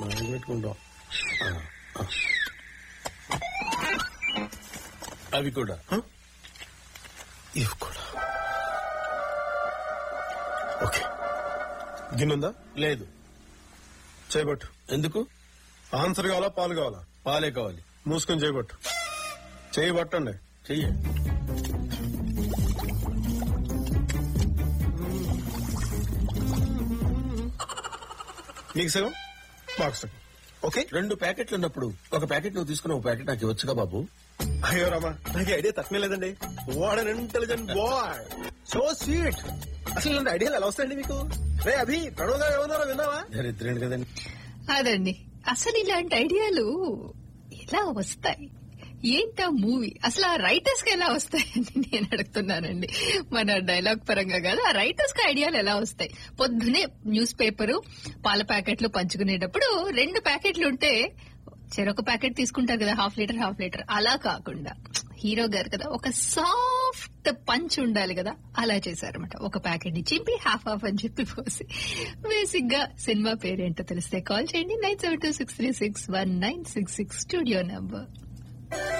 మనం పెట్టుకుంటాం ఆ, ఆ. అవి కూడా ఇవి కూడా ఓకే గిన్నెందా లేదు చేయబట్టు ఎందుకు ఆన్సర్ కావాలా పాలు కావాలా పాలే కావాలి మూసుకొని చేయబట్టు చేయబట్టండి చెయ్యి నీకు సగం మాకు సగం ఓకే రెండు ప్యాకెట్లు ఉన్నప్పుడు ఒక ప్యాకెట్ నువ్వు తీసుకుని ఒక ప్యాకెట్ నాకు ఇవ్వచ్చుగా బాబు అయ్యో రామా నాకు ఐడియా తక్కువ లేదండి what an intelligent boy so sweet అసలు ఇలాంటి ఐడియాలు ఎలా వస్తాయండి మీకు రే అభి ప్రణవ్ గారు ఏమన్నారో విన్నావా దరిద్రేండి కదండి అదండి అసలు ఇలాంటి ఐడియాలు ఎలా వస్తాయి ఏంటా మూవీ అసలు ఆ రైటర్స్ కి ఎలా వస్తాయని నేను అడుగుతున్నానండి మన డైలాగ్ పరంగా కాదు ఆ రైటర్స్ కి ఐడియాలు ఎలా వస్తాయి పొద్దునే న్యూస్ పేపరు పాల ప్యాకెట్లు పంచుకునేటప్పుడు రెండు ప్యాకెట్లు ఉంటే చెరొక ప్యాకెట్ తీసుకుంటారు కదా హాఫ్ లీటర్ హాఫ్ లీటర్ అలా కాకుండా హీరో గారు కదా ఒక సాఫ్ట్ పంచ్ ఉండాలి కదా అలా చేశారన్నమాట ఒక ప్యాకెట్ ని చింపి హాఫ్ హాఫ్ అని చెప్పి పోసి బేసిక్ గా సినిమా పేరేంటో తెలిస్తే కాల్ చేయండి nine seven two six three six one nine six six studio number